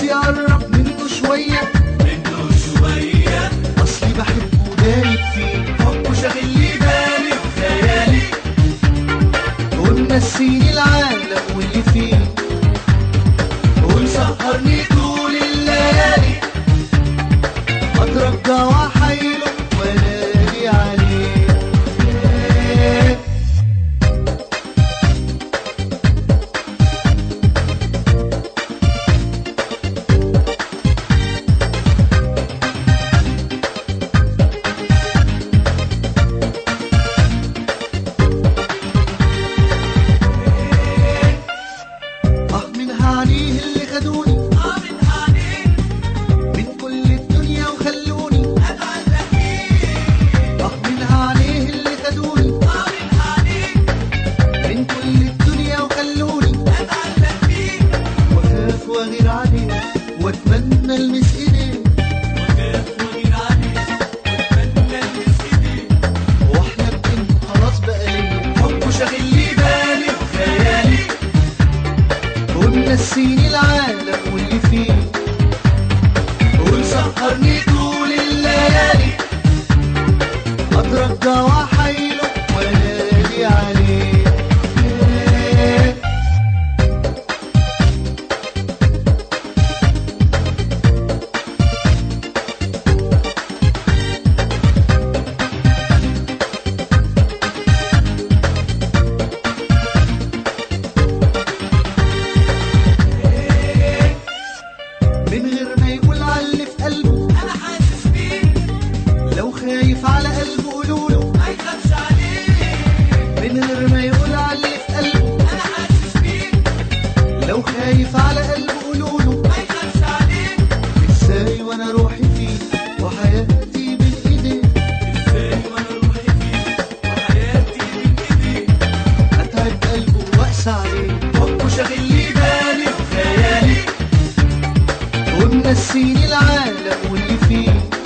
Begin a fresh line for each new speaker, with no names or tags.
يقرب منه شوية
منه شوية
أصلي بحبه دايب فيه
حبه شاغل لي بالي وخيالي
ونسيني العالم واللي فيه
ومسهرني طول الليالي
أترجى وأحايله وأنادي عليه آه من عليه اللي خدوني
آه من عليه
من كل الدنيا وخلوني
أتعلق بيه
آه من عليه اللي خدوني
آه من عليه
من كل الدنيا وخلوني
أتعلق بيه
واخاف واغير عليه واتمنى المس ايديه
وخاف وغير عليه واتمنى المس ايديه
واحلم انه خلاص بقى ليا
حبه شاغل لي بالي وخيالي
ونسيني العالم واللي فيه
ومسهرني طول الليالي
اترجى واحايله وانادي عليه من غير ما يقول على اللي في قلبه
أنا حاسس بيه
لو خايف على قلبه قولوله
ما يخافش عليه
من غير ما يقول على اللي في قلبه
أنا حاسس بيه
لو خايف على قلبه قولوله
ما يخافش عليه
ازاي وانا روحي فيه وحياتي بين ايديه
ازاي وانا روحي فيه وحياتي بين ايديه
اتعب قلبه واقسى عليه
حبه شاغل لي بالي وخيالي
ومنسيني العالم واللي فيه